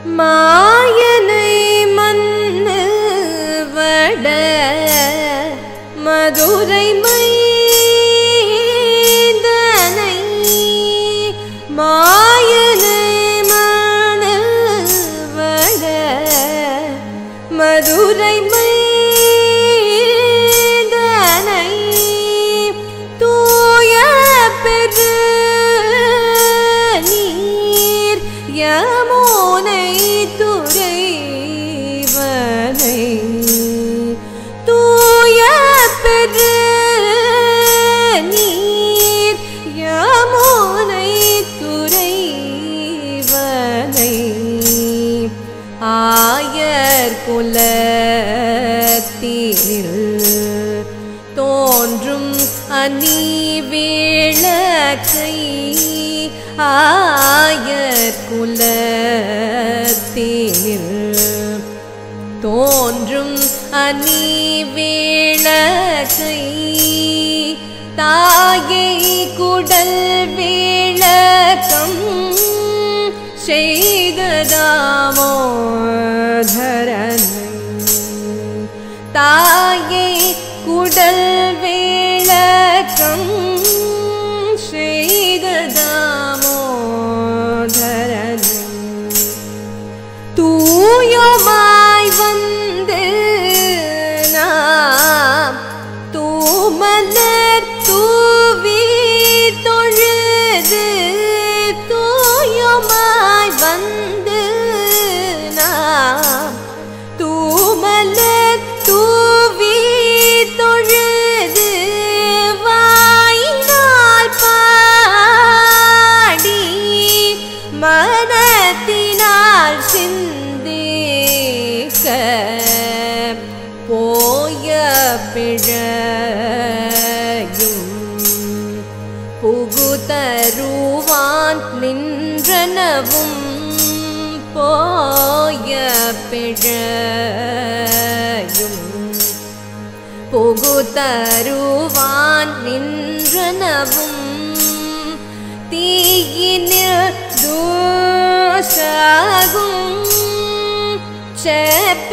மாயனை மன்னு வட மதுரை மைந்தனை மாயனை மன்னு வட மதுரை மைந்தனை தூய பெரு நீர் யமுனை துறைவனை தூய பெரு நீர் யமுனை துறைவனை ஆயர் குலத்தில் தோன்றும் அநீ விளக்கை ஆயர் குலத்தில் தோன்றும் அநீ விளக்கை தாயை குடல் விளக்கம் செய்ததாமோ தரனை தாயை குடல் விளக்கம் செய்ததாமோதரனை தூயமாய் வந்து நாம் தூமலர் தூவி தொழுது தூயமாய் வந்து நாம் தூமலர் தூவி தொழுது வாயினால் பாடி மனத்தினால் சிந்திக்க போய பிழையும் புகுதருவான் நின்றனவும் போய பிழையும் புகுதருவான் நின்றனவும் தீயினில் தூசாகும் செப்ப